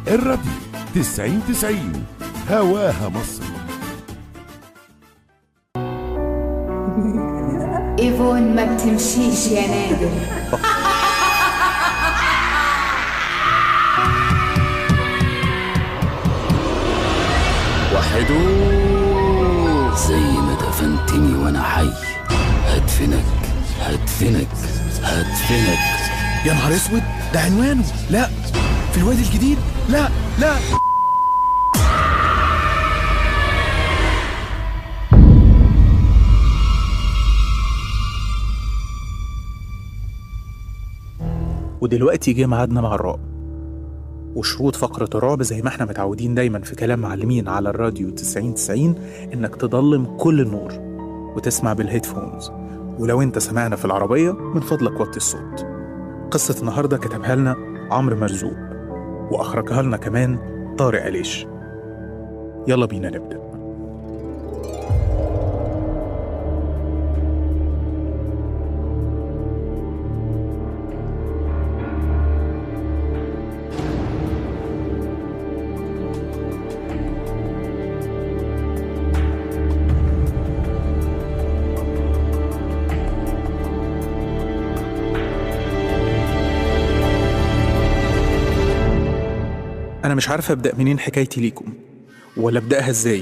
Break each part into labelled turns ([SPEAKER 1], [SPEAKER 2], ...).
[SPEAKER 1] الراديو 90 90 هواها مصر
[SPEAKER 2] ايفون ما بتمشيش يا نادر
[SPEAKER 3] وحدو زي ما دفنتني وانا حي هدفنك هدفنك هدفنك
[SPEAKER 4] يا نهار اسود ده عنوانه لا في الوادي الجديد لا لا
[SPEAKER 5] ودلوقتي جه ميعادنا مع الرعب وشروط فقرة الرعب زي ما احنا متعودين دايما في كلام معلمين على الراديو 90 90 انك تضلم كل النور وتسمع بالهيدفونز ولو انت سمعنا في العربية من فضلك وطي الصوت قصة النهاردة كتبها لنا عمرو مرزوق وأخرجها لنا كمان طارق عليش يلا بينا نبدأ أنا مش عارفة أبدأ منين حكايتي ليكم ولا أبدأها إزاي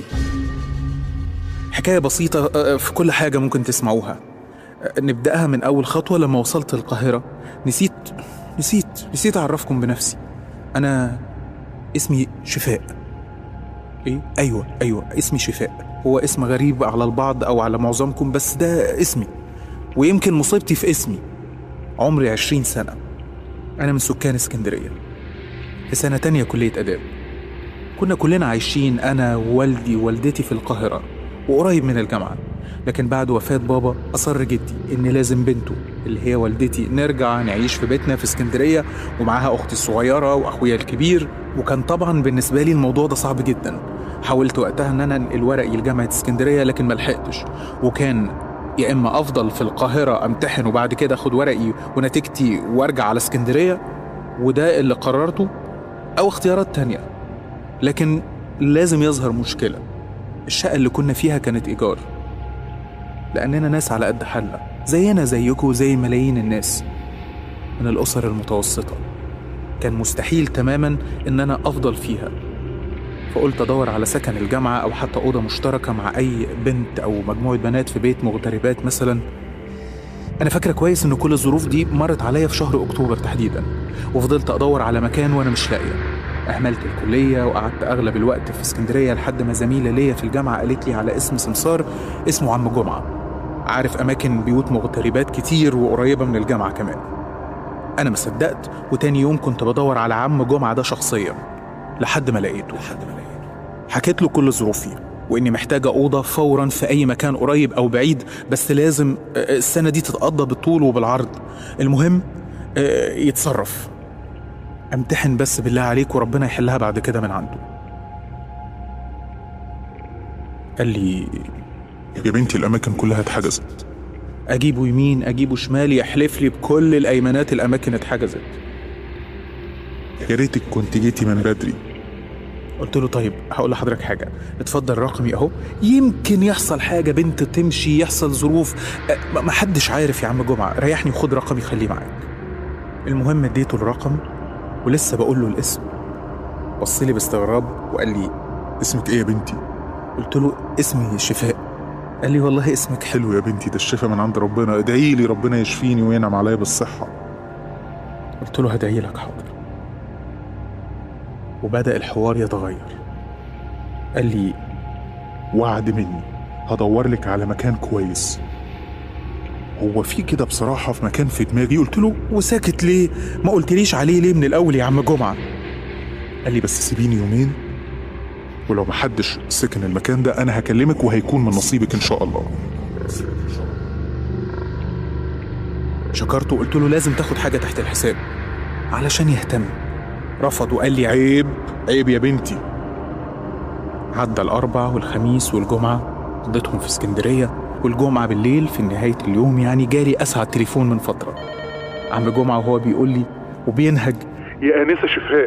[SPEAKER 5] حكاية بسيطة آه، في كل حاجة ممكن تسمعوها آه، نبدأها من أول خطوة لما وصلت القاهرة نسيت نسيت نسيت أعرفكم بنفسي أنا اسمي شفاء إيه؟ أيوة أيوة اسمي شفاء هو اسم غريب على البعض أو على معظمكم بس ده اسمي ويمكن مصيبتي في اسمي عمري عشرين سنة أنا من سكان اسكندرية في سنة تانية كلية آداب كنا كلنا عايشين أنا ووالدي ووالدتي في القاهرة وقريب من الجامعة لكن بعد وفاة بابا أصر جدي إن لازم بنته اللي هي والدتي نرجع نعيش في بيتنا في اسكندرية ومعاها أختي الصغيرة وأخويا الكبير وكان طبعا بالنسبة لي الموضوع ده صعب جدا حاولت وقتها إن أنا أنقل ورقي لجامعة اسكندرية لكن ملحقتش وكان يا إما أفضل في القاهرة أمتحن وبعد كده أخد ورقي ونتيجتي وأرجع على اسكندرية وده اللي قررته أو اختيارات تانية لكن لازم يظهر مشكلة الشقة اللي كنا فيها كانت إيجار لأننا ناس على قد حالنا زينا زيكم وزي ملايين الناس من الأسر المتوسطة كان مستحيل تماما إن أنا أفضل فيها فقلت أدور على سكن الجامعة أو حتى أوضة مشتركة مع أي بنت أو مجموعة بنات في بيت مغتربات مثلا أنا فاكرة كويس إن كل الظروف دي مرت عليا في شهر أكتوبر تحديدا وفضلت أدور على مكان وأنا مش لاقية أهملت الكلية وقعدت أغلب الوقت في اسكندرية لحد ما زميلة ليا في الجامعة قالت لي على اسم سمسار اسمه عم جمعة عارف أماكن بيوت مغتربات كتير وقريبة من الجامعة كمان أنا ما صدقت وتاني يوم كنت بدور على عم جمعة ده شخصيا لحد ما لقيته لحد ما لقيته حكيت له كل ظروفي وإني محتاجة أوضة فورا في أي مكان قريب أو بعيد بس لازم آه، السنة دي تتقضى بالطول وبالعرض المهم آه، يتصرف امتحن بس بالله عليك وربنا يحلها بعد كده من عنده قال لي
[SPEAKER 6] يا بنتي الأماكن كلها اتحجزت
[SPEAKER 5] اجيبه يمين اجيبه شمال يحلف لي بكل الايمانات الاماكن اتحجزت
[SPEAKER 6] يا ريتك كنت جيتي من بدري
[SPEAKER 5] قلت له طيب هقول لحضرتك حاجه اتفضل رقمي اهو يمكن يحصل حاجه بنت تمشي يحصل ظروف أه، ما حدش عارف يا عم جمعه ريحني وخد رقمي خليه معاك المهم اديته الرقم ولسه بقول له الاسم بص لي باستغراب وقال لي
[SPEAKER 6] اسمك ايه يا بنتي
[SPEAKER 5] قلت له اسمي شفاء قال لي والله اسمك حلو
[SPEAKER 6] حلو يا بنتي ده الشفا من عند ربنا ادعي لي ربنا يشفيني وينعم عليا بالصحة
[SPEAKER 5] قلت له هدعي لك حاضر وبدأ الحوار يتغير قال لي
[SPEAKER 6] وعد مني هدور لك على مكان كويس هو في كده بصراحة في مكان في دماغي قلت له
[SPEAKER 5] وساكت ليه ما قلتليش عليه ليه من الأول يا عم جمعة
[SPEAKER 6] قال لي بس سيبيني يومين ولو محدش سكن المكان ده انا هكلمك وهيكون من نصيبك ان شاء الله
[SPEAKER 5] شكرته وقلت له لازم تاخد حاجة تحت الحساب علشان يهتم رفض وقال لي عيب
[SPEAKER 6] عيب يا بنتي
[SPEAKER 5] عدى الأربع والخميس والجمعة قضيتهم في اسكندرية والجمعة بالليل في نهاية اليوم يعني جالي أسعد تليفون من فترة عم جمعة وهو بيقول لي وبينهج
[SPEAKER 6] يا انسه شفاء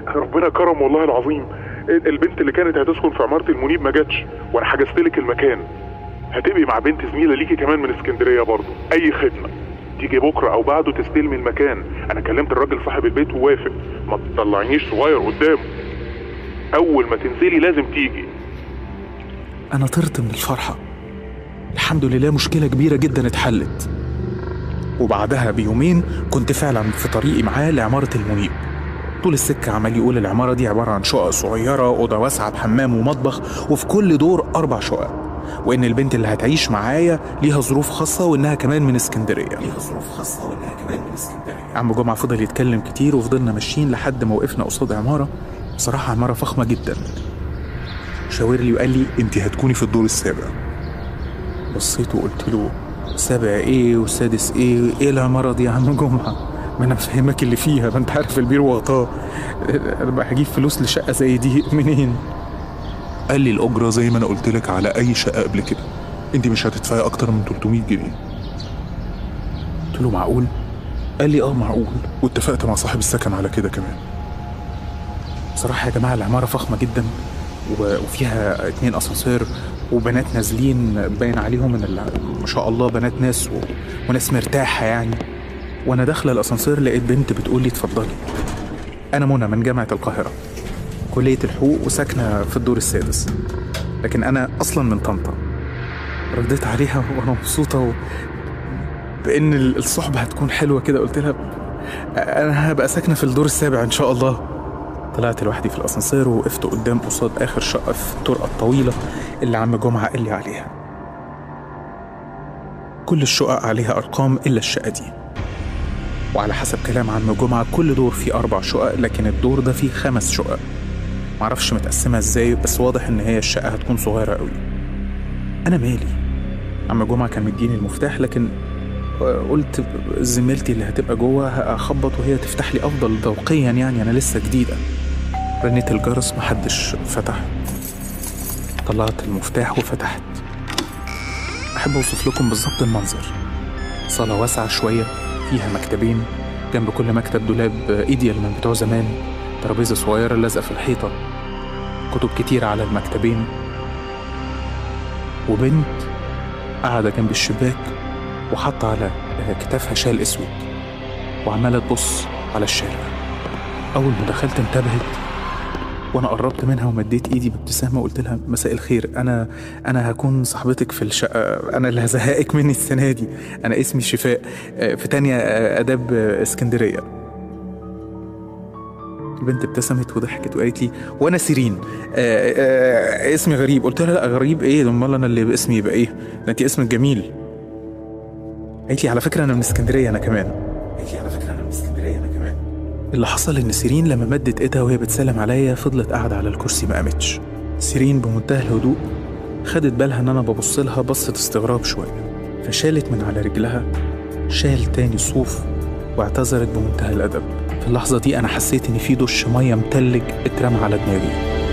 [SPEAKER 6] ربنا كرم والله العظيم ال- البنت اللي كانت هتسكن في عماره المنيب ما جاتش وانا حجزت لك المكان هتبقي مع بنت زميله ليكي كمان من اسكندريه برضه اي خدمه تيجي بكره او بعده تستلمي المكان انا كلمت الراجل صاحب البيت ووافق ما تطلعينيش صغير قدامه اول ما تنزلي لازم تيجي
[SPEAKER 5] أنا طرت من الفرحة الحمد لله مشكلة كبيرة جدا اتحلت وبعدها بيومين كنت فعلا في طريقي معاه لعمارة المنيب طول السكة عمال يقول العمارة دي عبارة عن شقق صغيرة أوضة واسعة بحمام ومطبخ وفي كل دور أربع شقق وإن البنت اللي هتعيش معايا ليها ظروف خاصة وإنها كمان من اسكندرية ليها ظروف خاصة وإنها كمان من اسكندرية عم جمعة فضل يتكلم كتير وفضلنا ماشيين لحد ما وقفنا قصاد عمارة بصراحة عمارة فخمة جدا شاور لي وقال لي
[SPEAKER 6] انت هتكوني في الدور السابع
[SPEAKER 5] بصيت وقلت له سابع ايه وسادس ايه ايه العمارة دي يا عم جمعة ما انا مفهمك اللي فيها ما انت عارف البير وغطاه انا بقى هجيب فلوس لشقة زي دي منين
[SPEAKER 6] قال لي الاجره زي ما انا قلت لك على اي شقه قبل كده انت مش هتدفعي اكتر من 300 جنيه
[SPEAKER 5] قلت له معقول قال لي اه معقول
[SPEAKER 6] واتفقت مع صاحب السكن على كده كمان
[SPEAKER 5] بصراحة يا جماعة العمارة فخمة جدا و- وفيها اتنين اسانسير وبنات نازلين باين عليهم من ال- ما شاء الله بنات ناس و... وناس مرتاحة يعني وانا داخلة الاسانسير لقيت بنت بتقول لي اتفضلي انا منى من جامعة القاهرة كلية الحقوق وساكنة في الدور السادس لكن انا اصلا من طنطا رديت عليها وانا مبسوطة و... بان ال- الصحبة هتكون حلوة كده قلت لها انا هبقى ساكنة في الدور السابع ان شاء الله طلعت لوحدي في الاسانسير ووقفت قدام قصاد اخر شقه في الطرقه الطويله اللي عم جمعه قال لي عليها كل الشقق عليها ارقام الا الشقه دي وعلى حسب كلام عم جمعه كل دور فيه اربع شقق لكن الدور ده فيه خمس شقق معرفش متقسمه ازاي بس واضح ان هي الشقه هتكون صغيره قوي انا مالي عم جمعه كان مديني المفتاح لكن قلت زميلتي اللي هتبقى جوه هخبط وهي تفتح لي افضل ذوقيا يعني انا لسه جديده رنيت الجرس محدش فتح طلعت المفتاح وفتحت احب اوصف لكم بالظبط المنظر صاله واسعه شويه فيها مكتبين جنب كل مكتب دولاب ايديال من بتوع زمان ترابيزه صغيره لازقه في الحيطه كتب كتير على المكتبين وبنت قاعده جنب الشباك وحاطة على كتافها شال اسود وعمالة تبص على الشارع أول ما دخلت انتبهت وأنا قربت منها ومديت إيدي بابتسامة وقلت لها مساء الخير أنا أنا هكون صاحبتك في الشقة أنا اللي هزهقك مني السنة دي أنا اسمي شفاء آه، في تانية آه، آداب آه، اسكندرية البنت ابتسمت وضحكت وقالت لي وانا سيرين آه آه اسمي غريب قلت لها لا غريب ايه ده امال انا اللي باسمي يبقى ايه ده انت اسمك جميل قالت لي على فكره انا من اسكندريه انا كمان قالت لي على فكره انا من اسكندريه انا كمان اللي حصل ان سيرين لما مدت ايدها وهي بتسلم عليا فضلت قاعده على الكرسي ما قامتش سيرين بمنتهى الهدوء خدت بالها ان انا ببص لها بصه استغراب شويه فشالت من على رجلها شال تاني صوف واعتذرت بمنتهى الادب في اللحظه دي انا حسيت ان في دش ميه متلج اترمى على دماغي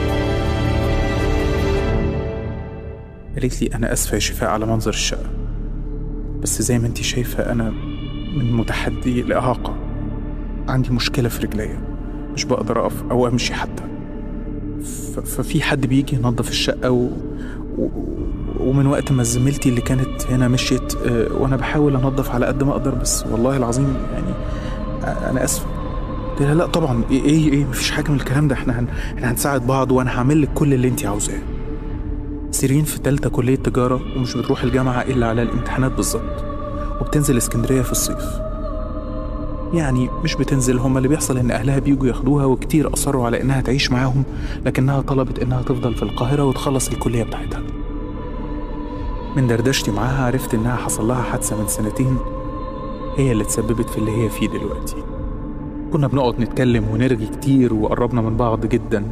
[SPEAKER 5] قالت لي انا اسفه يا شفاء على منظر الشقه بس زي ما انت شايفة أنا من متحدي لإعاقة عندي مشكلة في رجليا مش بقدر أقف أو أمشي حتى ف- ففي حد بيجي ينظف الشقة و... و... ومن وقت ما زميلتي اللي كانت هنا مشيت آه، وأنا بحاول أنظف على قد ما أقدر بس والله العظيم يعني آه، أنا آسف قلت لها لا طبعا إيه إيه, إيه مفيش حاجة من الكلام ده إحنا هن... إحنا هنساعد بعض وأنا هعمل لك كل اللي أنت عاوزاه سيرين في تالتة كلية تجارة ومش بتروح الجامعة إلا على الامتحانات بالظبط وبتنزل اسكندرية في الصيف يعني مش بتنزل هما اللي بيحصل إن أهلها بيجوا ياخدوها وكتير أصروا على إنها تعيش معاهم لكنها طلبت إنها تفضل في القاهرة وتخلص الكلية بتاعتها من دردشتي معاها عرفت إنها حصل لها حادثة من سنتين هي اللي تسببت في اللي هي فيه دلوقتي كنا بنقعد نتكلم ونرغي كتير وقربنا من بعض جدا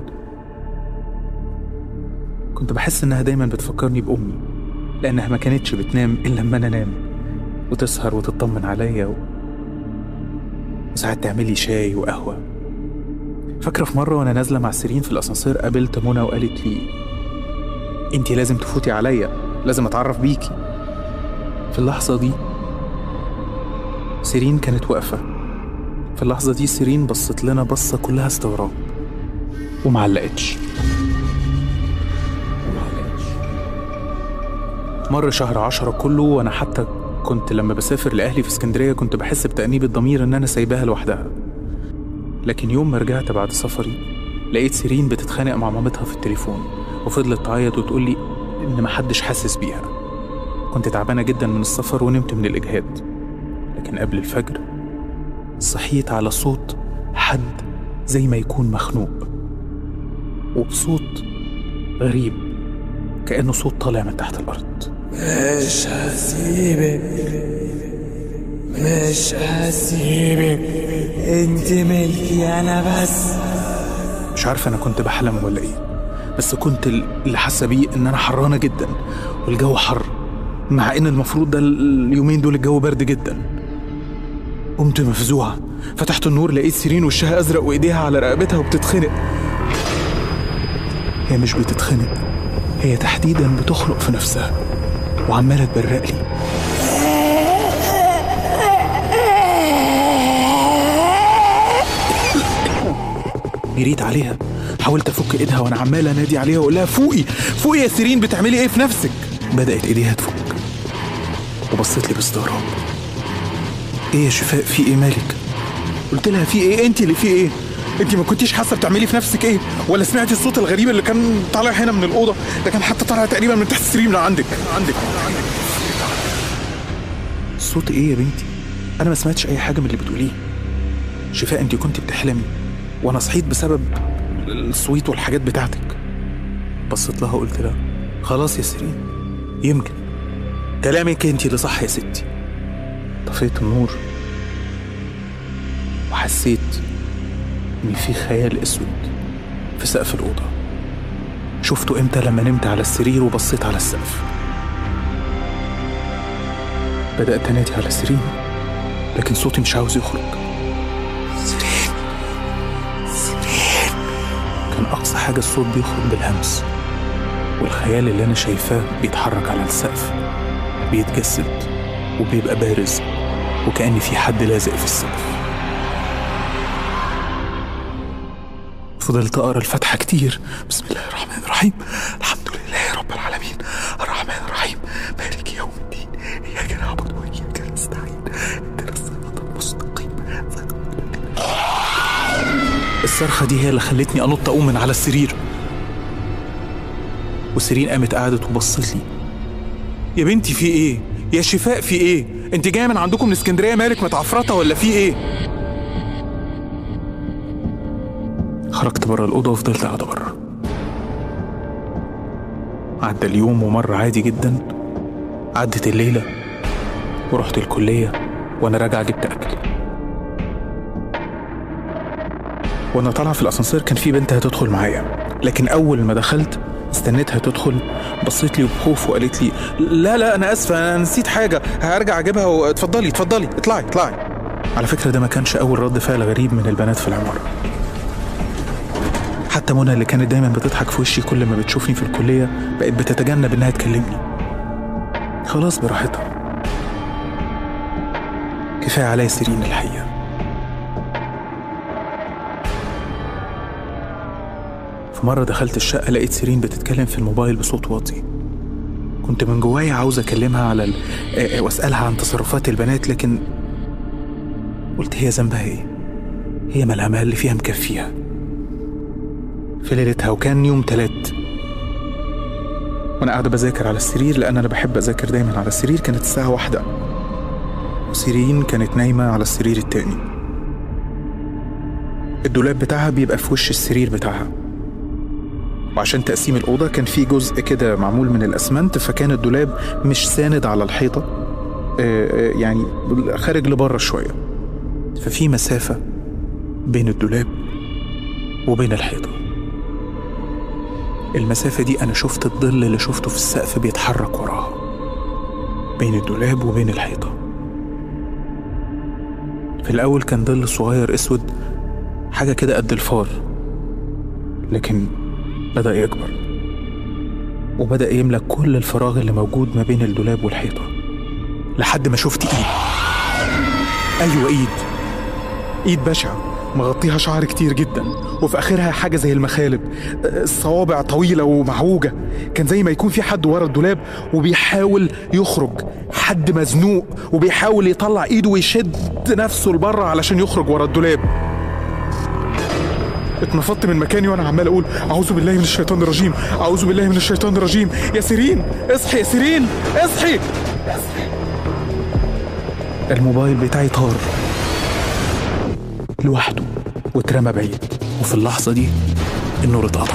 [SPEAKER 5] كنت بحس إنها دايما بتفكرني بأمي لأنها ما كانتش بتنام إلا لما أنا أنام وتسهر وتطمن عليا و... وساعات تعملي شاي وقهوة فاكرة في مرة وأنا نازلة مع سيرين في الأسانسير قابلت منى وقالت لي أنتي لازم تفوتي عليا لازم أتعرف بيكي في اللحظة دي سيرين كانت واقفة في اللحظة دي سيرين بصت لنا بصة كلها استغراب ومعلقتش ومعلقتش مر شهر عشرة كله وأنا حتى كنت لما بسافر لأهلي في اسكندرية كنت بحس بتأنيب الضمير إن أنا سايباها لوحدها لكن يوم ما رجعت بعد سفري لقيت سيرين بتتخانق مع مامتها في التليفون وفضلت تعيط وتقول لي إن محدش حاسس بيها كنت تعبانة جدا من السفر ونمت من الإجهاد لكن قبل الفجر صحيت على صوت حد زي ما يكون مخنوق وبصوت غريب كأنه صوت طالع من تحت الأرض
[SPEAKER 7] مش هسيبك مش هسيبك انت ملكي انا بس
[SPEAKER 5] مش عارف أنا كنت بحلم ولا إيه بس كنت ال- اللي حاسة بيه إن أنا حرانة جدا والجو حر مع إن المفروض ده ال- اليومين دول الجو برد جدا قمت مفزوعة فتحت النور لقيت سيرين وشها أزرق وإيديها على رقبتها وبتتخنق هي مش بتتخنق هي تحديدا بتخلق في نفسها وعمالة تبرق لي جريت عليها حاولت افك ايدها وانا عمال انادي عليها واقول لها فوقي فوقي يا سيرين بتعملي ايه في نفسك بدات ايديها تفك وبصيت لي باستغراب ايه يا شفاء في ايه مالك قلت لها في ايه انت اللي في ايه انت ما كنتيش حاسه بتعملي في نفسك ايه ولا سمعتي الصوت الغريب اللي كان طالع هنا من الاوضه ده كان حتى طالع تقريبا من تحت السرير من عندك عندك عندك صوت ايه يا بنتي انا ما سمعتش اي حاجه من اللي بتقوليه شفاء انت كنت بتحلمي وانا صحيت بسبب الصويت والحاجات بتاعتك بصيت لها وقلت لها خلاص يا سيرين يمكن كلامك انت اللي صح يا ستي طفيت النور وحسيت ان في خيال اسود في سقف الاوضه شفته امتى لما نمت على السرير وبصيت على السقف بدات انادي على سيرين لكن صوتي مش عاوز يخرج كان أقصى حاجة الصوت بيخرج بالهمس والخيال اللي أنا شايفاه بيتحرك على السقف بيتجسد وبيبقى بارز وكأن في حد لازق في السقف فضلت أقرأ الفاتحة كتير بسم الله الرحمن الرحيم الحمد لله رب العالمين الرحمن الرحيم مالك يوم الدين إياك نعبد وإياك نستعين اهدنا الصراط المستقيم الصرخة دي هي اللي خلتني أنط أقوم من على السرير وسيرين قامت قعدت وبصت لي يا بنتي في ايه؟ يا شفاء في ايه؟ انت جايه من عندكم من اسكندريه مالك متعفرطه ولا في ايه؟ خرجت بره الاوضه وفضلت قاعده بره عدى اليوم ومر عادي جدا عدت الليله ورحت الكليه وانا راجع جبت اكل وانا طالعه في الاسانسير كان في بنت هتدخل معايا لكن اول ما دخلت استنيتها تدخل بصيت لي بخوف وقالت لي لا لا انا اسفه انا نسيت حاجه هرجع اجيبها واتفضلي اتفضلي اطلعي اطلعي على فكره ده ما كانش اول رد فعل غريب من البنات في العماره حتى منى اللي كانت دايما بتضحك في وشي كل ما بتشوفني في الكليه بقت بتتجنب انها تكلمني خلاص براحتها كفايه عليا سيرين الحقيقه في مرة دخلت الشقة لقيت سيرين بتتكلم في الموبايل بصوت واطي كنت من جوايا عاوز أكلمها على ال... آه، آه، وأسألها عن تصرفات البنات لكن قلت هي ذنبها إيه؟ هي ملامها اللي فيها مكفيها في ليلتها وكان يوم تلات وأنا قاعدة بذاكر على السرير لأن أنا بحب أذاكر دايما على السرير كانت الساعة واحدة وسيرين كانت نايمة على السرير التاني الدولاب بتاعها بيبقى في وش السرير بتاعها وعشان تقسيم الأوضة كان في جزء كده معمول من الأسمنت فكان الدولاب مش ساند على الحيطة آه، آه، يعني خارج لبره شوية ففي مسافة بين الدولاب وبين الحيطة المسافة دي أنا شفت الظل اللي شفته في السقف بيتحرك وراها بين الدولاب وبين الحيطة في الأول كان ظل صغير أسود حاجة كده قد الفار لكن بدأ يكبر وبدأ يملى كل الفراغ اللي موجود ما بين الدولاب والحيطة لحد ما شفت إيد أيوة إيد إيد بشعة مغطيها شعر كتير جدا وفي اخرها حاجه زي المخالب الصوابع طويله ومعوجه كان زي ما يكون في حد ورا الدولاب وبيحاول يخرج حد مزنوق وبيحاول يطلع ايده ويشد نفسه لبره علشان يخرج ورا الدولاب اتنفضت من مكاني وانا عمال اقول اعوذ بالله من الشيطان الرجيم اعوذ بالله من الشيطان الرجيم يا سيرين اصحي يا سيرين اصحي الموبايل بتاعي طار لوحده واترمى بعيد وفي اللحظة دي النور اتقطع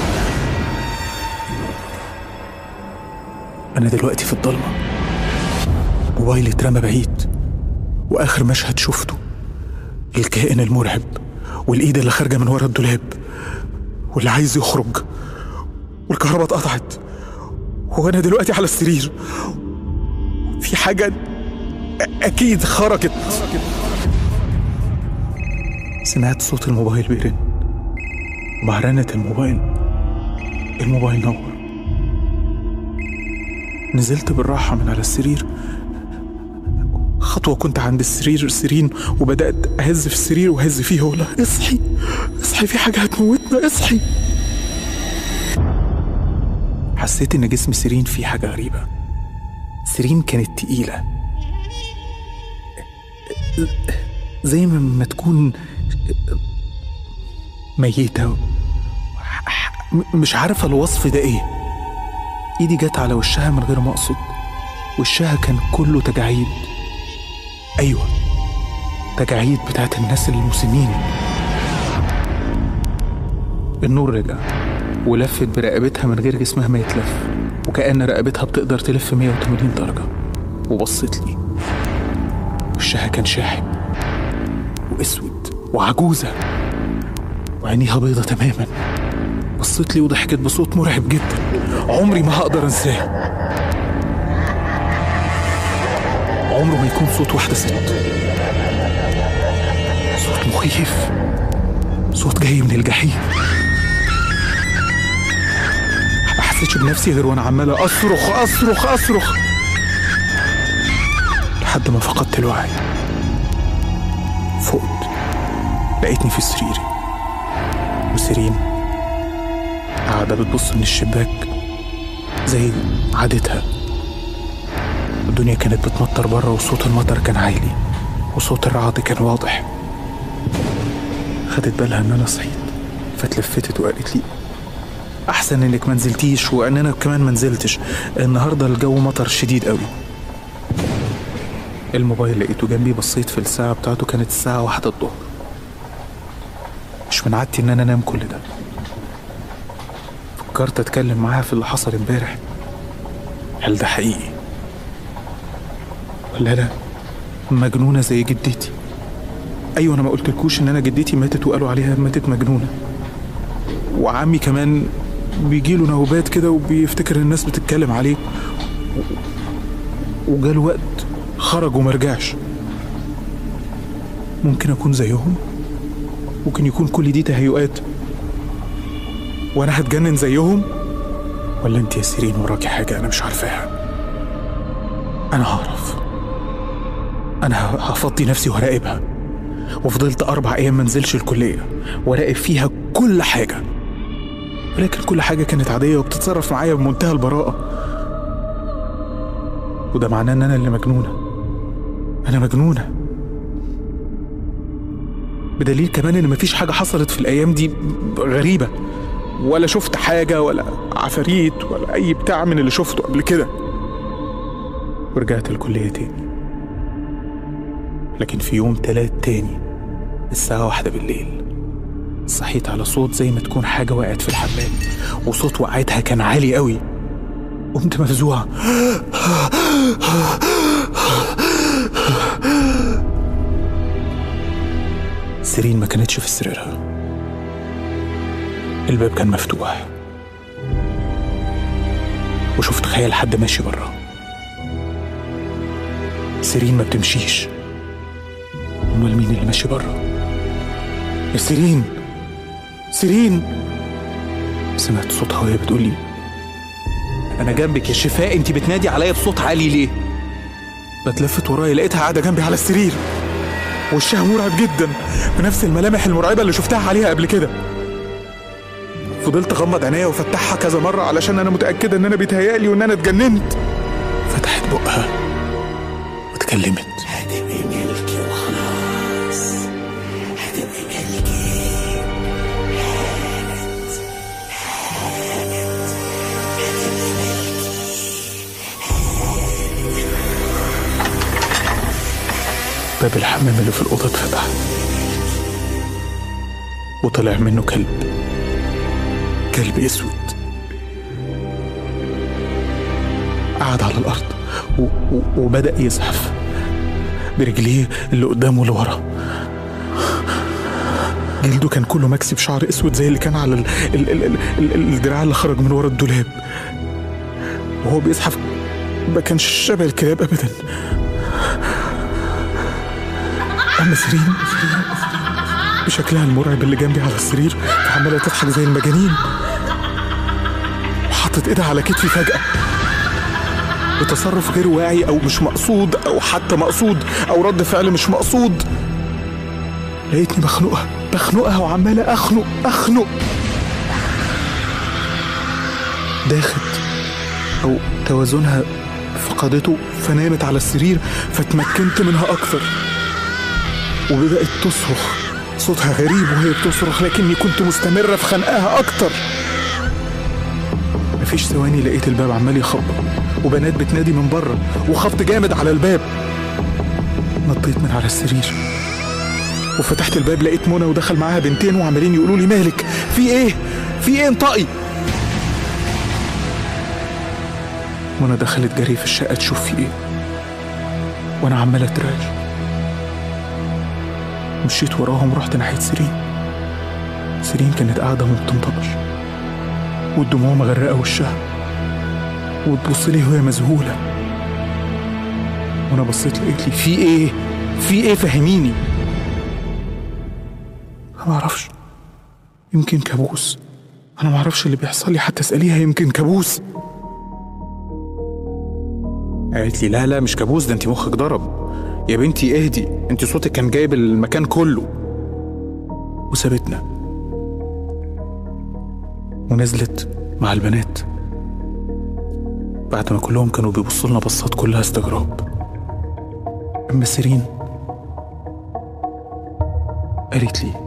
[SPEAKER 5] أنا دلوقتي في الضلمة موبايلي اترمى بعيد وآخر مشهد شفته الكائن المرعب والإيد اللي خارجة من ورا الدولاب واللي عايز يخرج والكهرباء اتقطعت وأنا دلوقتي على السرير في حاجة أكيد خرجت سمعت صوت الموبايل بيرن ومع رنة الموبايل الموبايل نور نزلت بالراحة من على السرير خطوة كنت عند السرير سيرين وبدأت أهز في السرير وأهز فيه وأقول لها اصحي اصحي في حاجة هتموتنا اصحي حسيت إن جسم سيرين فيه حاجة غريبة سيرين كانت تقيلة زي ما ما تكون ميتة مش عارفة الوصف ده ايه ايدي جت على وشها من غير ما اقصد وشها كان كله تجاعيد ايوه تجاعيد بتاعت الناس المسنين النور رجع ولفت برقبتها من غير جسمها ما يتلف وكأن رقبتها بتقدر تلف 180 درجة وبصت لي وشها كان شاحب واسود وعجوزة وعينيها بيضة تماما بصت لي وضحكت بصوت مرعب جدا عمري ما هقدر انساه عمره ما يكون صوت واحدة ست صوت مخيف صوت جاي من الجحيم ما حسيتش بنفسي غير وانا عمال اصرخ اصرخ اصرخ لحد ما فقدت الوعي فقت لقيتني في سريري وسيرين قاعدة بتبص من الشباك زي عادتها الدنيا كانت بتمطر بره وصوت المطر كان عالي وصوت الرعد كان واضح خدت بالها ان انا صحيت فتلفتت وقالت لي احسن انك ما نزلتيش وان انا كمان ما نزلتش النهارده الجو مطر شديد قوي الموبايل لقيته جنبي بصيت في الساعة بتاعته كانت الساعة واحدة الظهر مش من عادتي ان انا انام كل ده فكرت اتكلم معاها في اللي حصل امبارح هل ده حقيقي ولا لا مجنونة زي جدتي ايوه انا ما قلتلكوش ان انا جدتي ماتت وقالوا عليها ماتت مجنونة وعمي كمان بيجيله نوبات كده وبيفتكر الناس بتتكلم عليه وجاله وقت خرج ومرجعش ممكن اكون زيهم ممكن يكون كل دي تهيؤات وانا هتجنن زيهم ولا انت يا سيرين وراكي حاجه انا مش عارفاها انا هعرف انا هفضي نفسي وهراقبها وفضلت اربع ايام منزلش الكليه وراقب فيها كل حاجه ولكن كل حاجه كانت عاديه وبتتصرف معايا بمنتهى البراءه وده معناه ان انا اللي مجنونه انا مجنونه بدليل كمان ان مفيش حاجه حصلت في الايام دي غريبه ولا شفت حاجه ولا عفاريت ولا اي بتاع من اللي شفته قبل كده ورجعت الكليه تاني لكن في يوم تلات تاني الساعه واحدة بالليل صحيت على صوت زي ما تكون حاجه وقعت في الحمام وصوت وقعتها كان عالي قوي قمت مفزوعه سيرين ما كانتش في سريرها الباب كان مفتوح وشفت خيال حد ماشي بره سيرين ما بتمشيش امال مين اللي ماشي بره يا سيرين سيرين سمعت صوتها وهي بتقول لي انا جنبك يا شفاء انت بتنادي عليا بصوت عالي ليه بتلفت ورايا لقيتها قاعده جنبي على السرير وشها مرعب جدا بنفس الملامح المرعبة اللي شفتها عليها قبل كده فضلت اغمض عينيا وافتحها كذا مرة علشان انا متأكد ان انا بيتهيألي وان انا اتجننت فتحت بقها واتكلمت
[SPEAKER 7] هتبقي ملكي وخلاص هتبقي ملكي
[SPEAKER 5] باب الحمام اللي في الأوضة اتفتح وطلع منه كلب كلب أسود قعد على الأرض و... و... وبدأ يزحف برجليه اللي قدامه لورا جلده كان كله مكسي بشعر اسود زي اللي كان على ال... ال... ال... ال... ال... الدراع اللي خرج من ورا الدولاب وهو بيزحف ما كانش شبه الكلاب ابدا اما سيرين بشكلها المرعب اللي جنبي على السرير عماله تضحك زي المجانين وحطت ايدها على كتفي فجأة بتصرف غير واعي او مش مقصود او حتى مقصود او رد فعل مش مقصود لقيتني بخنقها بخنقها وعمالة اخنق اخنق داخت او توازنها فقدته فنامت على السرير فتمكنت منها اكتر وبدأت تصرخ صوتها غريب وهي بتصرخ لكني كنت مستمرة في خنقها أكتر مفيش ثواني لقيت الباب عمال يخبط وبنات بتنادي من بره وخبط جامد على الباب نطيت من على السرير وفتحت الباب لقيت منى ودخل معاها بنتين وعمالين يقولوا لي مالك في ايه في ايه انطقي منى دخلت جري في الشقة تشوف في ايه وانا عمال اترعش مشيت وراهم ورحت ناحية سيرين سيرين كانت قاعدة وما بتنطقش والدموع مغرقة وشها وتبص لي وهي مذهولة وانا بصيت لقيت لي في ايه في ايه فهميني أنا ما اعرفش يمكن كابوس انا ما اعرفش اللي بيحصل لي حتى اساليها يمكن كابوس قالت لي لا لا مش كابوس ده انت مخك ضرب يا بنتي اهدي انت صوتك كان جايب المكان كله وسابتنا ونزلت مع البنات بعد ما كلهم كانوا بيبصوا لنا بصات كلها استغراب اما سيرين قالت لي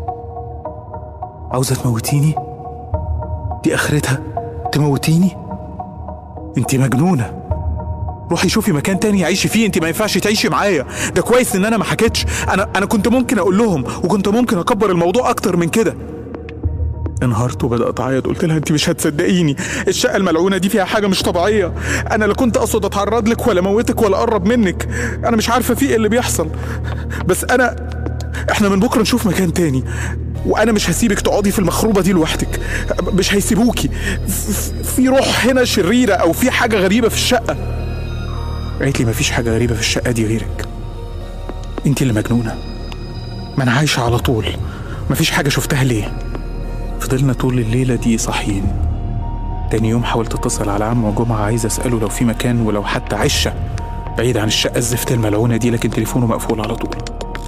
[SPEAKER 5] عاوزة تموتيني دي اخرتها تموتيني انت مجنونه روحي شوفي مكان تاني عيشي فيه انت ما ينفعش تعيشي معايا ده كويس ان انا ما حكيتش انا انا كنت ممكن اقول لهم وكنت ممكن اكبر الموضوع اكتر من كده انهارت وبدات اعيط قلت لها انت مش هتصدقيني الشقه الملعونه دي فيها حاجه مش طبيعيه انا لا كنت اقصد اتعرض لك ولا موتك ولا اقرب منك انا مش عارفه في ايه اللي بيحصل بس انا احنا من بكره نشوف مكان تاني وانا مش هسيبك تقعدي في المخروبه دي لوحدك مش هيسيبوكي ف- في روح هنا شريره او في حاجه غريبه في الشقه قالت لي مفيش حاجة غريبة في الشقة دي غيرك انت اللي مجنونة ما انا عايشة على طول مفيش حاجة شفتها ليه فضلنا طول الليلة دي صاحيين تاني يوم حاولت اتصل على عم وجمعة عايز اسأله لو في مكان ولو حتى عشة بعيد عن الشقة الزفت الملعونة دي لكن تليفونه مقفول على طول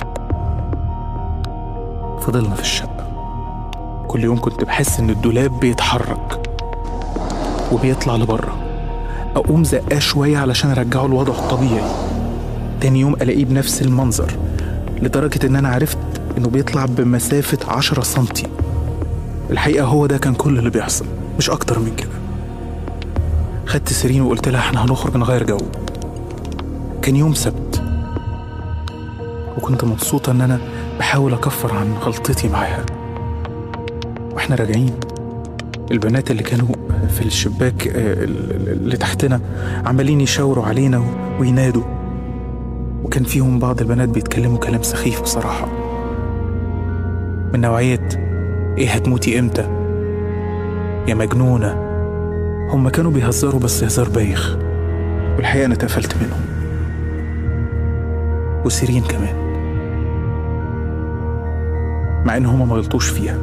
[SPEAKER 5] فضلنا في الشقة كل يوم كنت بحس ان الدولاب بيتحرك وبيطلع لبره اقوم زقاه شويه علشان ارجعه لوضعه الطبيعي تاني يوم الاقيه بنفس المنظر لدرجه ان انا عرفت انه بيطلع بمسافه عشرة سنتي الحقيقه هو ده كان كل اللي بيحصل مش اكتر من كده خدت سيرين وقلت لها احنا هنخرج نغير جو كان يوم سبت وكنت مبسوطة إن أنا بحاول أكفر عن غلطتي معاها وإحنا راجعين البنات اللي كانوا في الشباك آه، اللي تحتنا عمالين يشاوروا علينا وينادوا وكان فيهم بعض البنات بيتكلموا كلام سخيف بصراحة من نوعية ايه هتموتي امتى يا مجنونة هم كانوا بيهزروا بس هزار بايخ والحقيقة أنا اتقفلت منهم وسيرين كمان مع إن هما ما غلطوش فيها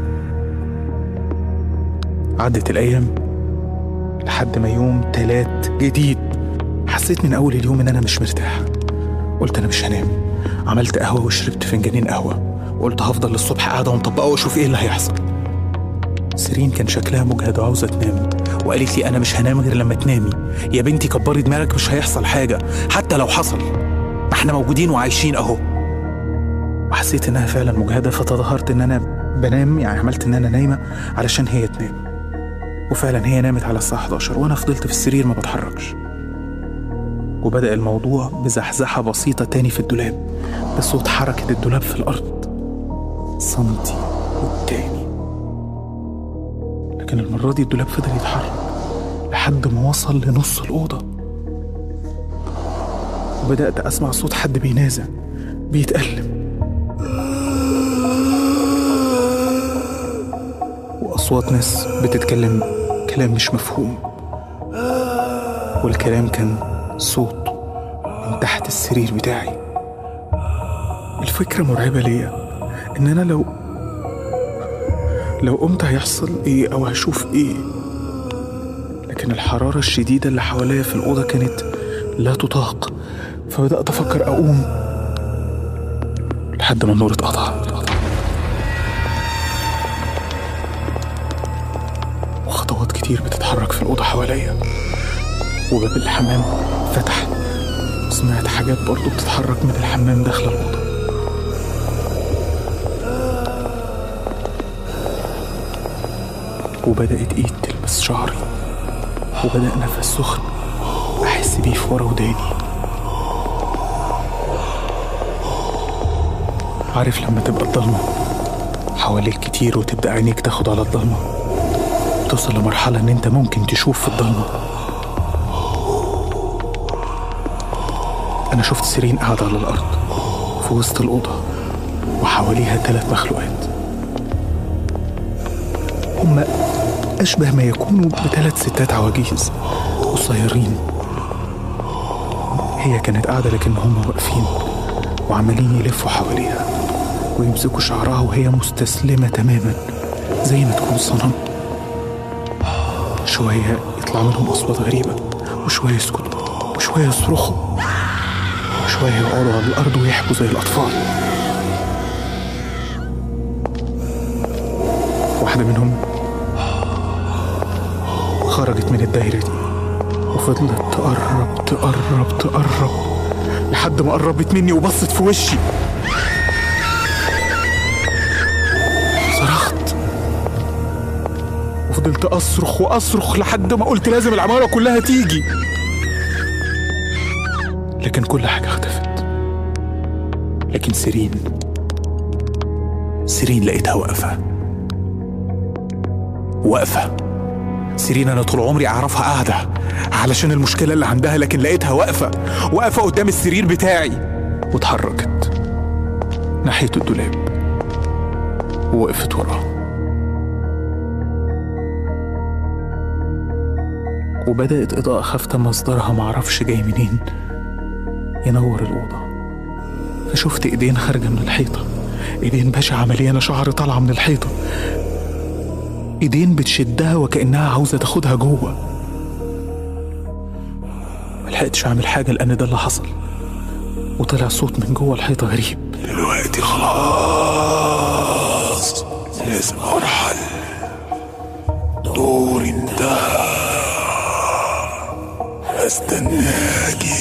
[SPEAKER 5] عدت الأيام لحد ما يوم تلات جديد حسيت من أول اليوم إن أنا مش مرتاح قلت أنا مش هنام عملت قهوة وشربت فنجانين قهوة وقلت هفضل للصبح قاعدة ومطبقة وأشوف إيه اللي هيحصل سيرين كان شكلها مجهد وعاوزة تنام وقالت لي أنا مش هنام غير لما تنامي يا بنتي كبري دماغك مش هيحصل حاجة حتى لو حصل ما احنا موجودين وعايشين أهو وحسيت إنها فعلا مجهدة فتظاهرت إن أنا بنام يعني عملت إن أنا نايمة علشان هي تنام وفعلا هي نامت على الساعة 11 وأنا فضلت في السرير ما بتحركش وبدأ الموضوع بزحزحة بسيطة تاني في الدولاب بصوت حركة الدولاب في الأرض سنتي والتاني لكن المرة دي الدولاب فضل يتحرك لحد ما وصل لنص الأوضة وبدأت أسمع صوت حد بينازع بيتألم وأصوات ناس بتتكلم كلام مش مفهوم والكلام كان صوت من تحت السرير بتاعي الفكرة مرعبة ليا إن أنا لو لو قمت هيحصل إيه أو هشوف إيه لكن الحرارة الشديدة اللي حواليا في الأوضة كانت لا تطاق فبدأت أفكر أقوم لحد ما النور اتقطع وخطوات كتير بتتحرك في الأوضة حواليا وباب الحمام فتح سمعت حاجات برضو بتتحرك من الحمام داخل الأوضة وبدأت إيد تلمس شعري وبدأ نفس سخن أحس بيه في ورا وداني عارف لما تبقى الضلمة حواليك كتير وتبدأ عينيك تاخد على الضلمة توصل لمرحلة إن أنت ممكن تشوف في الضلمة أنا شفت سيرين قاعدة على الأرض في وسط الأوضة وحواليها ثلاث مخلوقات هم أشبه ما يكونوا بثلاث ستات عواجيز قصيرين هي كانت قاعدة لكن هم واقفين وعمالين يلفوا حواليها ويمسكوا شعرها وهي مستسلمة تماما زي ما تكون صنم شوية يطلع منهم أصوات غريبة وشوية يسكتوا وشوية يصرخوا وشوية يقعدوا على الأرض ويحكوا زي الأطفال واحدة منهم خرجت من الدايرة دي وفضلت تقرب تقرب تقرب لحد ما قربت مني وبصت في وشي صرخت وفضلت أصرخ وأصرخ لحد ما قلت لازم العمارة كلها تيجي لكن كل حاجة اختفت لكن سيرين سيرين لقيتها واقفة واقفة سيرين أنا طول عمري أعرفها قاعدة علشان المشكلة اللي عندها لكن لقيتها واقفة واقفة قدام السرير بتاعي واتحركت ناحية الدولاب ووقفت وراه وبدأت إضاءة خافتة مصدرها معرفش جاي منين ينور الأوضة فشفت إيدين خارجة من الحيطة إيدين بشعة مليانة شعر طالعة من الحيطة إيدين بتشدها وكأنها عاوزة تاخدها جوه ملحقتش أعمل حاجة لأن ده اللي حصل وطلع صوت من جوه الحيطة غريب
[SPEAKER 7] دلوقتي خلاص لازم ارحل دوري انتهى استناكي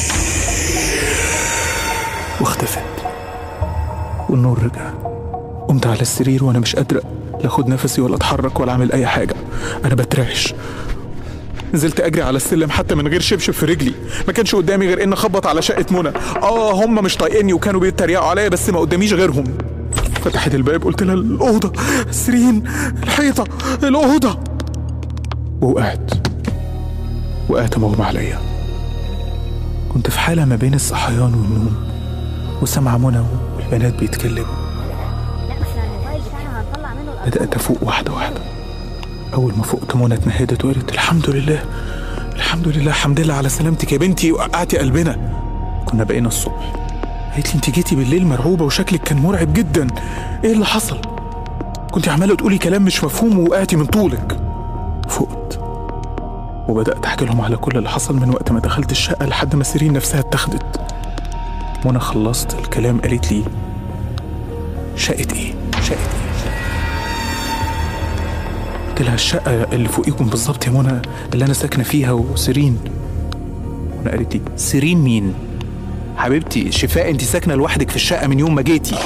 [SPEAKER 5] واختفت والنور رجع قمت على السرير وانا مش قادرة لا اخد نفسي ولا اتحرك ولا اعمل اي حاجة انا بترعش نزلت اجري على السلم حتى من غير شبشب في رجلي ما كانش قدامي غير ان اخبط على شقه منى اه هم مش طايقيني وكانوا بيتريقوا عليا بس ما قداميش غيرهم فتحت الباب قلت لها الاوضه سرين الحيطه الاوضه ووقعت وقعت مغمى عليا كنت في حاله ما بين الصحيان والنوم وسامعه منى والبنات بيتكلموا بدات افوق واحده واحده أول ما فقت منى اتنهدت وقالت الحمد لله الحمد لله الحمد لله على سلامتك يا بنتي وقعتي قلبنا كنا بقينا الصبح قالت لي انت جيتي بالليل مرعوبة وشكلك كان مرعب جدا ايه اللي حصل كنت عمالة تقولي كلام مش مفهوم ووقعتي من طولك فقت وبدأت أحكي لهم على كل اللي حصل من وقت ما دخلت الشقة لحد ما سيرين نفسها اتخذت وانا خلصت الكلام قالت لي شقة ايه؟ شقة ايه؟ قلت لها الشقة اللي فوقيكم بالظبط يا منى اللي انا ساكنة فيها وسيرين منى قالت لي سيرين مين؟ حبيبتي شفاء انت ساكنة لوحدك في الشقة من يوم ما جيتي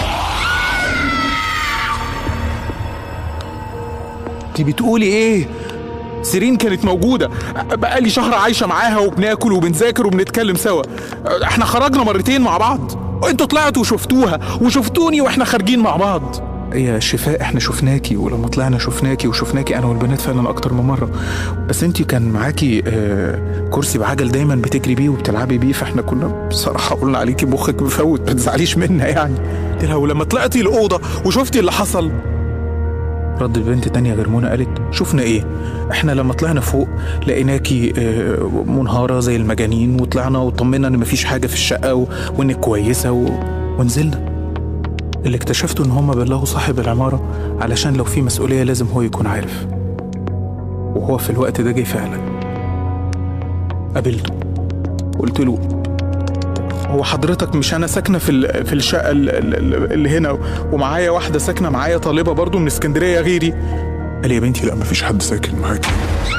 [SPEAKER 5] انت بتقولي ايه؟ سيرين كانت موجودة بقالي شهر عايشة معاها وبناكل وبنذاكر وبنتكلم سوا احنا خرجنا مرتين مع بعض انتوا طلعتوا وشفتوها وشفتوني واحنا خارجين مع بعض يا شفاء احنا شفناكي ولما طلعنا شفناكي وشفناكي انا والبنات فعلا اكتر من مره بس انتي كان معاكي آه كرسي بعجل دايما بتجري بيه وبتلعبي بيه فاحنا كنا بصراحه قلنا عليكي مخك مفوت ما تزعليش منا يعني قلت لها ولما طلعتي الاوضه وشفتي اللي حصل رد البنت تانية غير منى قالت شفنا ايه احنا لما طلعنا فوق لقيناكي آه، منهارة زي المجانين وطلعنا وطمنا ان مفيش حاجة في الشقة و... وانك كويسة و... ونزلنا اللي اكتشفته ان هما بلغوا صاحب العمارة علشان لو في مسؤولية لازم هو يكون عارف وهو في الوقت ده جه فعلا قابلته قلت له هو حضرتك مش انا ساكنه في ال- في الشقه ال- ال- اللي هنا ومعايا واحده ساكنه معايا طالبه برضو من اسكندريه غيري قال لي يا بنتي لا مفيش حد ساكن معاكي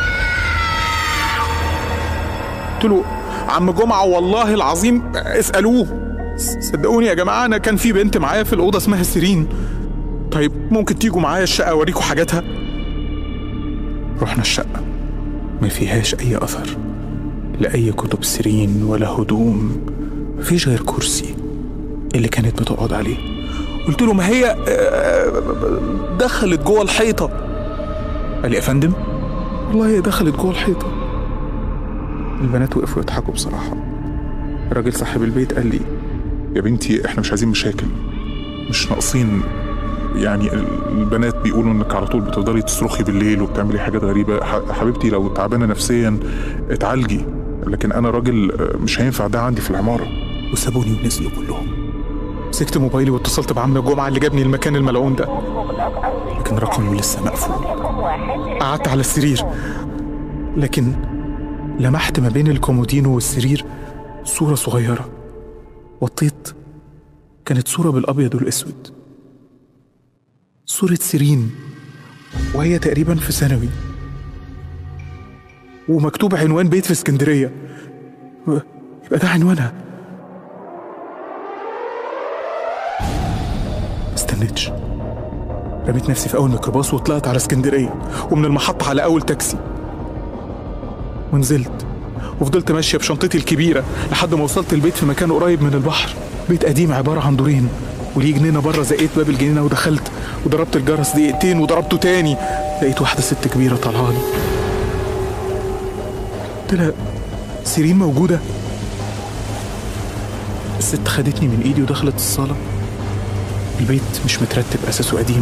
[SPEAKER 5] قلت له عم جمعه والله العظيم اسالوه س- صدقوني يا جماعه انا كان في بنت معايا في الاوضه اسمها سيرين طيب ممكن تيجوا معايا الشقه اوريكم حاجاتها رحنا الشقه ما فيهاش اي اثر لا اي كتب سيرين ولا هدوم مفيش غير كرسي اللي كانت بتقعد عليه قلت له ما هي آه، دخلت جوه الحيطه قال لي يا فندم والله هي دخلت جوه الحيطه البنات وقفوا يضحكوا بصراحه الراجل صاحب البيت قال لي
[SPEAKER 6] يا بنتي احنا مش عايزين مشاكل مش ناقصين يعني البنات بيقولوا انك على طول بتفضلي تصرخي بالليل وبتعملي حاجات غريبه ح- حبيبتي لو تعبانه نفسيا اتعالجي لكن انا راجل آه، مش هينفع ده عندي في العماره
[SPEAKER 5] وسابوني ونزلوا كلهم مسكت موبايلي واتصلت بعم جمعه اللي جابني المكان الملعون ده لكن رقمه لسه مقفول قعدت على السرير لكن لمحت ما بين الكومودينو والسرير صورة صغيرة وطيت كانت صورة بالأبيض والأسود صورة سيرين وهي تقريبا في ثانوي ومكتوب عنوان بيت في اسكندرية يبقى ده عنوانها ما استنيتش رميت نفسي في اول ميكروباص وطلعت على اسكندريه ومن المحطه على اول تاكسي ونزلت وفضلت ماشيه بشنطتي الكبيره لحد ما وصلت البيت في مكان قريب من البحر بيت قديم عباره عن دورين وليه جنينه بره زقيت باب الجنينه ودخلت وضربت الجرس دقيقتين وضربته تاني لقيت واحده ست كبيره طالعه لي قلت لها سيرين موجوده الست خدتني من ايدي ودخلت الصاله البيت مش مترتب اساسه قديم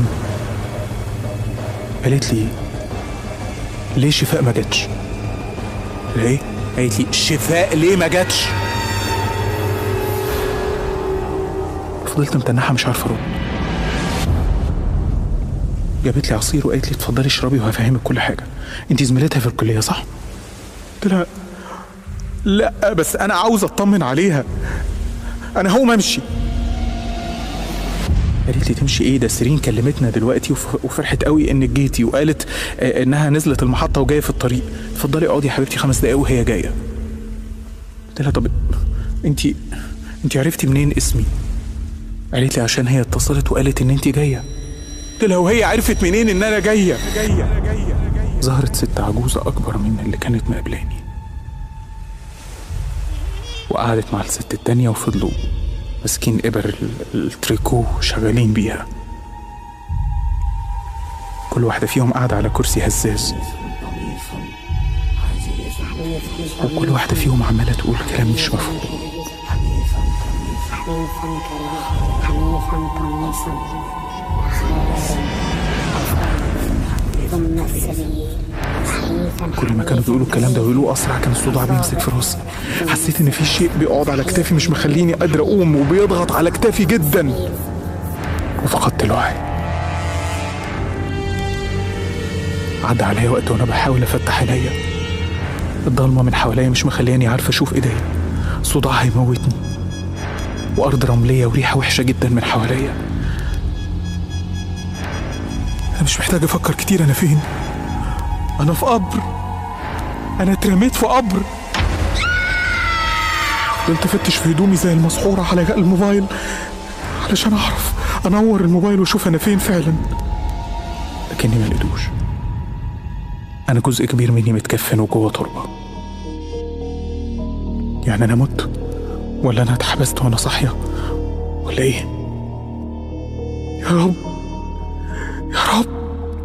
[SPEAKER 5] قالت لي ليه شفاء ما جاتش ليه قالت لي شفاء ليه ما جاتش فضلت متنحه مش عارفه ارد جابت لي عصير وقالت لي اتفضلي اشربي وهفهمك كل حاجه انت زميلتها في الكليه صح قلت لها لا بس انا عاوز اطمن عليها انا هقوم امشي قالت لي تمشي ايه ده سيرين كلمتنا دلوقتي وف- وفرحت قوي انك جيتي وقالت آه، انها نزلت المحطه وجايه في الطريق اتفضلي اقعدي يا حبيبتي خمس دقايق وهي جايه قلت لها طب انت انت عرفتي منين اسمي قالت لي عشان هي اتصلت وقالت ان انت جايه قلت لها وهي عرفت منين ان انا جايه جايه ظهرت ست عجوزه اكبر من اللي كانت مقابلاني وقعدت مع الست التانية وفضلوا ماسكين إبر ال- التريكو شغالين بيها كل واحدة فيهم قاعدة على كرسي هزاز وكل واحدة فيهم عمالة تقول كلام مش مفهوم
[SPEAKER 8] ثم السبيل
[SPEAKER 5] كل ما كانوا بيقولوا الكلام ده ويقولوا أسرع كان الصداع بيمسك في راسي حسيت إن في شيء بيقعد على كتافي مش مخليني قادر أقوم وبيضغط على كتافي جدا وفقدت الوعي عدى عليا وقت وأنا بحاول أفتح عينيا الضلمة من حواليا مش مخلياني عارفة أشوف إيديا صداع هيموتني وأرض رملية وريحة وحشة جدا من حواليا أنا مش محتاج أفكر كتير أنا فين أنا في قبر أنا اترميت في قبر فضلت أفتش في هدومي زي المسحورة على الموبايل علشان أعرف أنور الموبايل وأشوف أنا فين فعلا لكني ما لقيتوش أنا جزء كبير مني متكفن وجوه تربة يعني أنا مت ولا أنا اتحبست وأنا صاحية ولا إيه؟ يا رب يا رب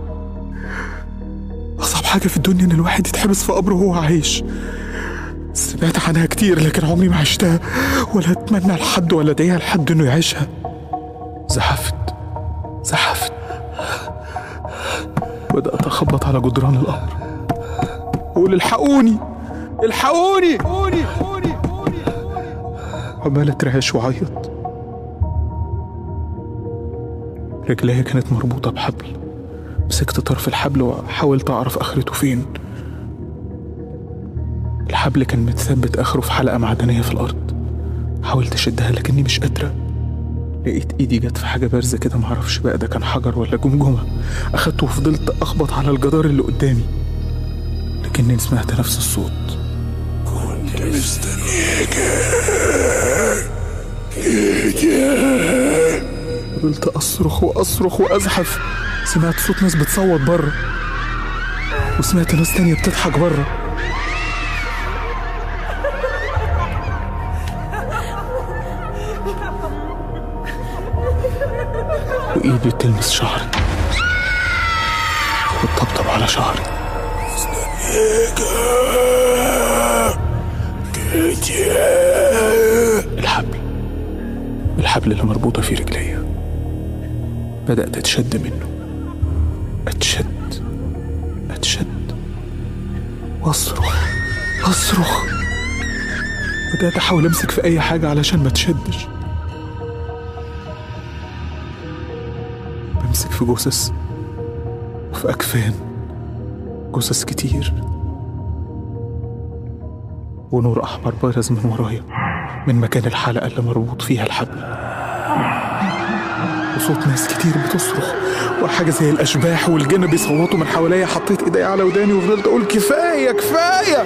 [SPEAKER 5] أصعب حاجة في الدنيا إن الواحد يتحبس في قبره وهو عايش سمعت عنها كتير لكن عمري ما عشتها ولا أتمنى لحد ولا أدعيها لحد إنه يعيشها زحفت زحفت بدأت أخبط على جدران القبر أقول الحقوني الحقوني عمال أترعش وأعيط رجليا كانت مربوطة بحبل مسكت طرف الحبل وحاولت أعرف آخرته فين الحبل كان متثبت آخره في حلقة معدنية في الأرض حاولت أشدها لكني مش قادرة لقيت ايدي جت في حاجه بارزه كده معرفش بقى ده كان حجر ولا جمجمه اخدته وفضلت اخبط على الجدار اللي قدامي لكني سمعت نفس الصوت
[SPEAKER 7] كنت مستنيك
[SPEAKER 5] فضلت اصرخ واصرخ وازحف سمعت صوت ناس بتصوت بره وسمعت ناس تانية بتضحك بره وإيدي بتلمس شعري وتطبطب على شعري الحبل الحبل اللي مربوطة في رجليا بدأت أتشد منه أتشد أتشد وأصرخ أصرخ بدأت أحاول أمسك في أي حاجة علشان ما تشدش بمسك في جثث وفي أكفان جثث كتير ونور أحمر بارز من ورايا من مكان الحلقة اللي مربوط فيها الحبل وصوت ناس كتير بتصرخ وحاجة زي الأشباح والجن بيصوتوا من حواليا حطيت إيدي على وداني وفضلت أقول كفاية كفاية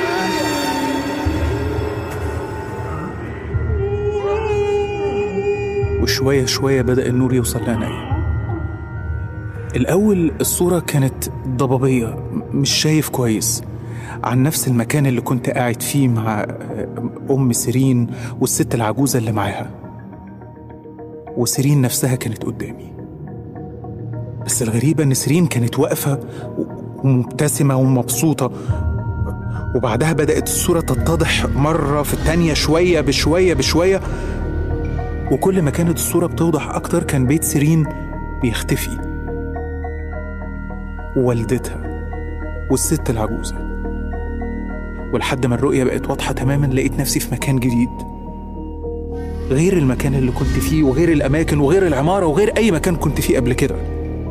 [SPEAKER 5] وشوية شوية بدأ النور يوصل لعينيا الأول الصورة كانت ضبابية مش شايف كويس عن نفس المكان اللي كنت قاعد فيه مع أم سيرين والست العجوزة اللي معاها وسيرين نفسها كانت قدامي بس الغريبة إن سيرين كانت واقفة ومبتسمة ومبسوطة وبعدها بدأت الصورة تتضح مرة في التانية شوية بشوية بشوية وكل ما كانت الصورة بتوضح أكتر كان بيت سيرين بيختفي ووالدتها والست العجوزة ولحد ما الرؤية بقت واضحة تماما لقيت نفسي في مكان جديد غير المكان اللي كنت فيه وغير الأماكن وغير العمارة وغير أي مكان كنت فيه قبل كده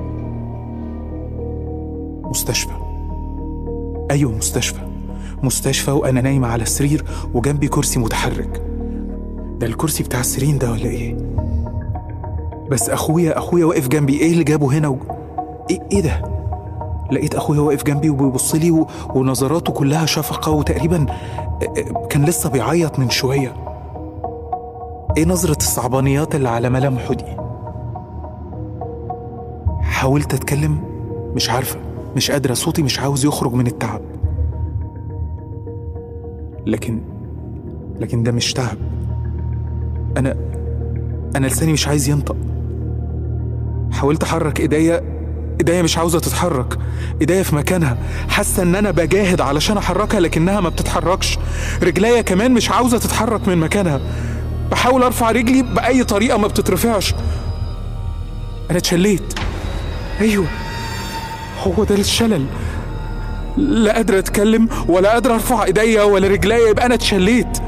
[SPEAKER 5] مستشفى أيوه مستشفى مستشفى وأنا نايمة على السرير وجنبي كرسي متحرك ده الكرسي بتاع السرير ده ولا إيه؟ بس أخويا أخويا واقف جنبي إيه اللي جابه هنا و... إيه, إيه ده؟ لقيت أخويا واقف جنبي وبيبص لي و... ونظراته كلها شفقة وتقريبا كان لسه بيعيط من شوية إيه نظرة الصعبانيات اللي على ملامحه دي؟ حاولت أتكلم مش عارفة مش قادرة صوتي مش عاوز يخرج من التعب لكن لكن ده مش تعب أنا أنا لساني مش عايز ينطق حاولت أحرك إيديا إيديا مش عاوزة تتحرك إيديا في مكانها حاسة إن أنا بجاهد علشان أحركها لكنها ما بتتحركش رجليا كمان مش عاوزة تتحرك من مكانها بحاول أرفع رجلي بأي طريقة ما بتترفعش أنا اتشليت أيوه هو ده الشلل لا قادر اتكلم ولا قادر ارفع ايديا ولا رجليا يبقى انا اتشليت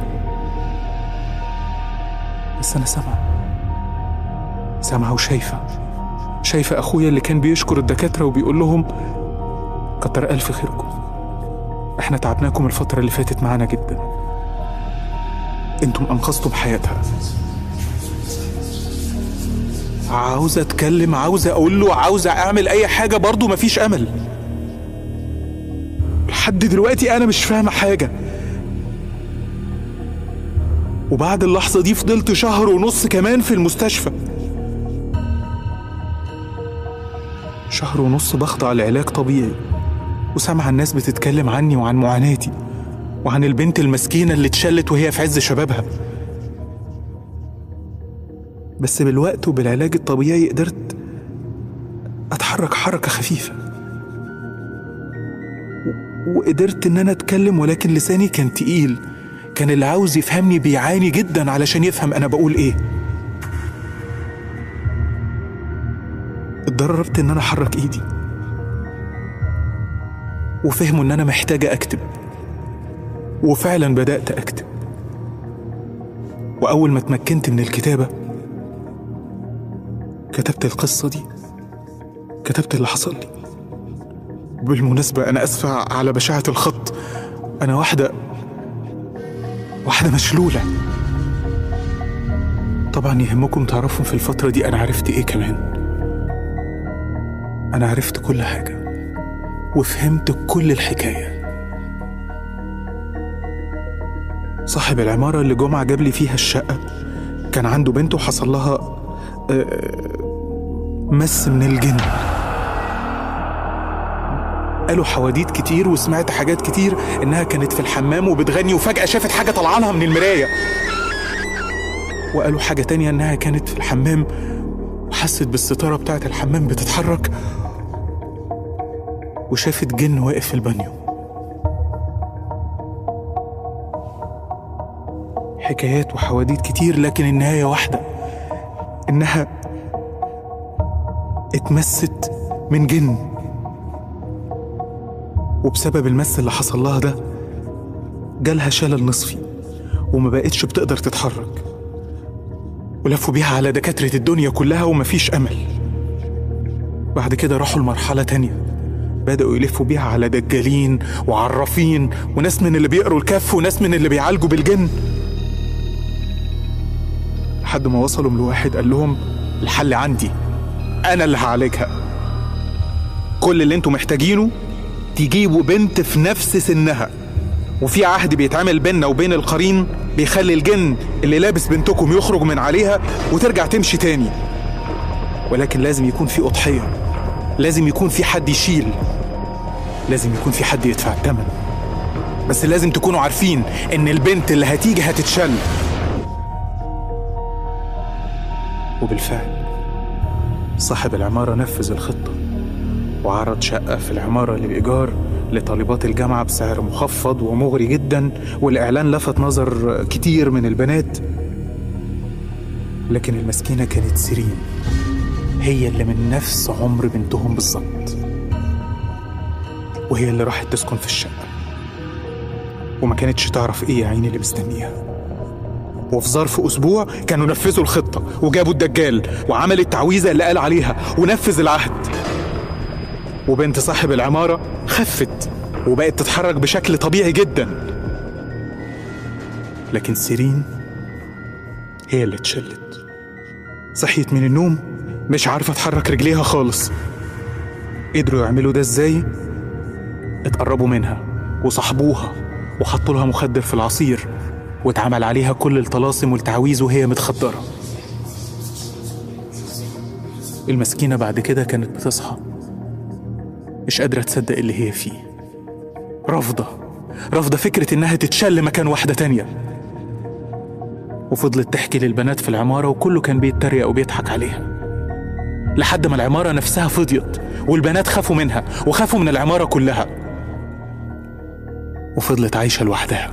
[SPEAKER 5] بس انا سامعه سامعه وشايفه شايفه اخويا اللي كان بيشكر الدكاتره وبيقول لهم كتر الف خيركم احنا تعبناكم الفتره اللي فاتت معانا جدا انتم انقذتم حياتها عاوز اتكلم عاوز اقول له عاوز اعمل اي حاجه برضه مفيش امل لحد دلوقتي انا مش فاهمه حاجه وبعد اللحظه دي فضلت شهر ونص كمان في المستشفى شهر ونص بخضع لعلاج طبيعي وسامعة الناس بتتكلم عني وعن معاناتي وعن البنت المسكينة اللي اتشلت وهي في عز شبابها بس بالوقت وبالعلاج الطبيعي قدرت أتحرك حركة خفيفة و- وقدرت إن أنا أتكلم ولكن لساني كان تقيل كان اللي عاوز يفهمني بيعاني جدا علشان يفهم أنا بقول إيه اتدربت إن أنا أحرك إيدي وفهموا إن أنا محتاجة أكتب وفعلا بدأت أكتب وأول ما اتمكنت من الكتابة كتبت القصة دي كتبت اللي حصل لي بالمناسبة أنا أسفة على بشاعة الخط أنا واحدة واحدة مشلولة طبعا يهمكم تعرفوا في الفترة دي أنا عرفت إيه كمان أنا عرفت كل حاجة وفهمت كل الحكاية صاحب العمارة اللي جمعة جاب لي فيها الشقة كان عنده بنت وحصل لها آه، مس من الجن قالوا حواديت كتير وسمعت حاجات كتير انها كانت في الحمام وبتغني وفجأة شافت حاجة طالعة لها من المراية وقالوا حاجة تانية انها كانت في الحمام وحست بالستارة بتاعت الحمام بتتحرك وشافت جن واقف في البانيو حكايات وحواديت كتير لكن النهاية واحدة إنها اتمست من جن وبسبب المس اللي حصل لها ده جالها شلل نصفي وما بقتش بتقدر تتحرك ولفوا بيها على دكاترة الدنيا كلها ومفيش أمل بعد كده راحوا لمرحلة تانية بدأوا يلفوا بيها على دجالين وعرافين وناس من اللي بيقروا الكف وناس من اللي بيعالجوا بالجن لحد ما وصلوا لواحد قال لهم الحل عندي انا اللي هعالجها كل اللي انتوا محتاجينه تجيبوا بنت في نفس سنها وفي عهد بيتعمل بيننا وبين القرين بيخلي الجن اللي لابس بنتكم يخرج من عليها وترجع تمشي تاني ولكن لازم يكون في أضحية لازم يكون في حد يشيل لازم يكون في حد يدفع الثمن بس لازم تكونوا عارفين ان البنت اللي هتيجي هتتشل وبالفعل صاحب العمارة نفذ الخطة وعرض شقة في العمارة للإيجار لطالبات الجامعة بسعر مخفض ومغري جدا والإعلان لفت نظر كتير من البنات لكن المسكينة كانت سيرين هي اللي من نفس عمر بنتهم بالظبط وهي اللي راحت تسكن في الشقة وما كانتش تعرف ايه يا عيني اللي مستنيها وفي ظرف اسبوع كانوا نفذوا الخطه وجابوا الدجال وعمل التعويذه اللي قال عليها ونفذ العهد وبنت صاحب العماره خفت وبقت تتحرك بشكل طبيعي جدا لكن سيرين هي اللي اتشلت صحيت من النوم مش عارفه تحرك رجليها خالص قدروا يعملوا ده ازاي اتقربوا منها وصاحبوها وحطوا لها مخدر في العصير واتعمل عليها كل الطلاسم والتعويذ وهي متخدرة المسكينة بعد كده كانت بتصحى مش قادرة تصدق اللي هي فيه رافضة رافضة فكرة إنها تتشل مكان واحدة تانية وفضلت تحكي للبنات في العمارة وكله كان بيتريق وبيضحك عليها لحد ما العمارة نفسها فضيت والبنات خافوا منها وخافوا من العمارة كلها وفضلت عايشة لوحدها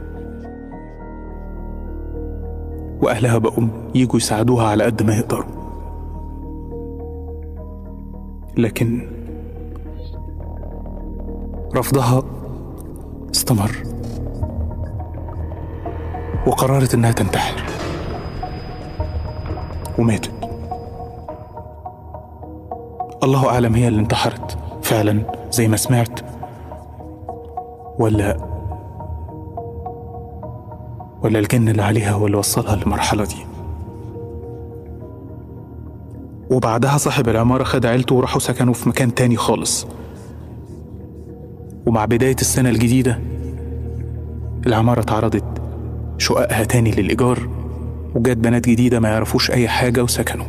[SPEAKER 5] وأهلها بقوا يجوا يساعدوها على قد ما يقدروا لكن رفضها استمر وقررت إنها تنتحر وماتت الله أعلم هي اللي انتحرت فعلا زي ما سمعت ولا ولا الجن اللي عليها هو اللي وصلها للمرحلة دي وبعدها صاحب العمارة خد عيلته وراحوا سكنوا في مكان تاني خالص ومع بداية السنة الجديدة العمارة اتعرضت شققها تاني للإيجار وجات بنات جديدة ما يعرفوش أي حاجة وسكنوا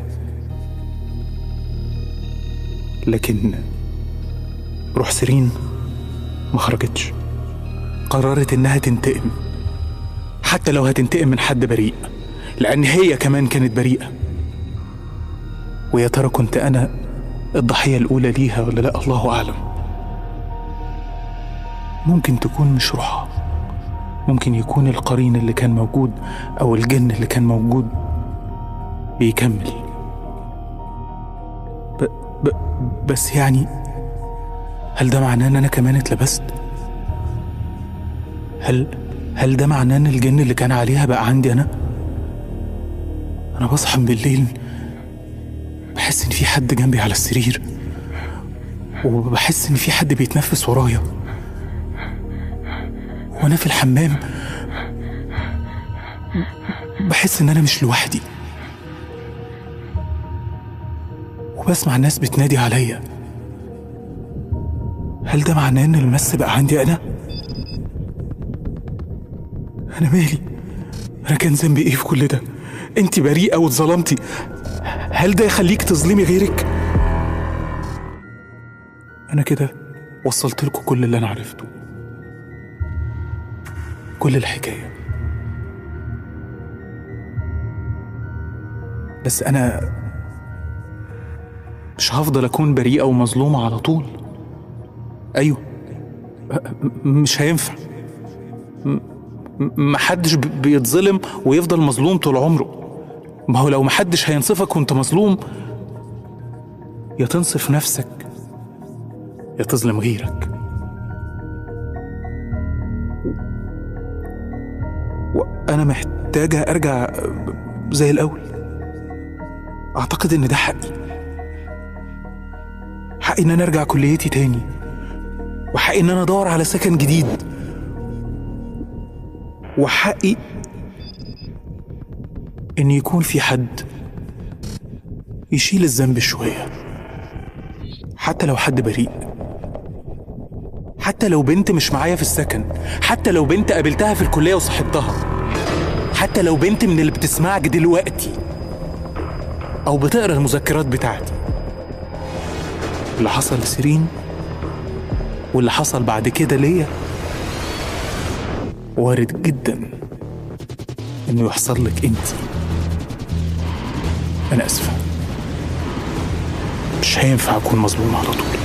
[SPEAKER 5] لكن روح سيرين ما خرجتش قررت إنها تنتقم حتى لو هتنتقم من حد بريء لأن هي كمان كانت بريئة ويا ترى كنت أنا الضحية الأولى ليها ولا لا الله أعلم ممكن تكون مش روحها ممكن يكون القرين اللي كان موجود أو الجن اللي كان موجود بيكمل ب... ب... بس يعني هل ده معناه إن أنا كمان اتلبست؟ هل هل ده معناه إن الجن اللي كان عليها بقى عندي أنا؟ أنا بصحى من بالليل بحس إن في حد جنبي على السرير وبحس إن في حد بيتنفس ورايا وأنا في الحمام بحس إن أنا مش لوحدي وبسمع الناس بتنادي عليا هل ده معناه إن المس بقى عندي أنا؟ أنا مالي؟ أنا كان ذنبي إيه في كل ده؟ أنت بريئة واتظلمتي هل ده يخليك تظلمي غيرك؟ أنا كده وصلت لكم كل اللي أنا عرفته كل الحكاية بس أنا مش هفضل أكون بريئة ومظلومة على طول أيوه م- مش هينفع م- م- محدش ب- بيتظلم ويفضل مظلوم طول عمره ما هو لو محدش هينصفك وانت مظلوم يا تنصف نفسك يا تظلم غيرك وأنا محتاجة أرجع زي الأول أعتقد إن ده حقي حقي إن أنا أرجع كليتي تاني وحقي إن أنا أدور على سكن جديد وحقي إن يكون في حد يشيل الذنب شوية حتى لو حد بريء حتى لو بنت مش معايا في السكن حتى لو بنت قابلتها في الكلية وصاحبتها حتى لو بنت من اللي بتسمعك دلوقتي أو بتقرا المذكرات بتاعتي اللي حصل لسيرين واللي حصل بعد كده ليا وارد جدا انه يحصل لك انت انا اسفه مش هينفع اكون مظلوم على طول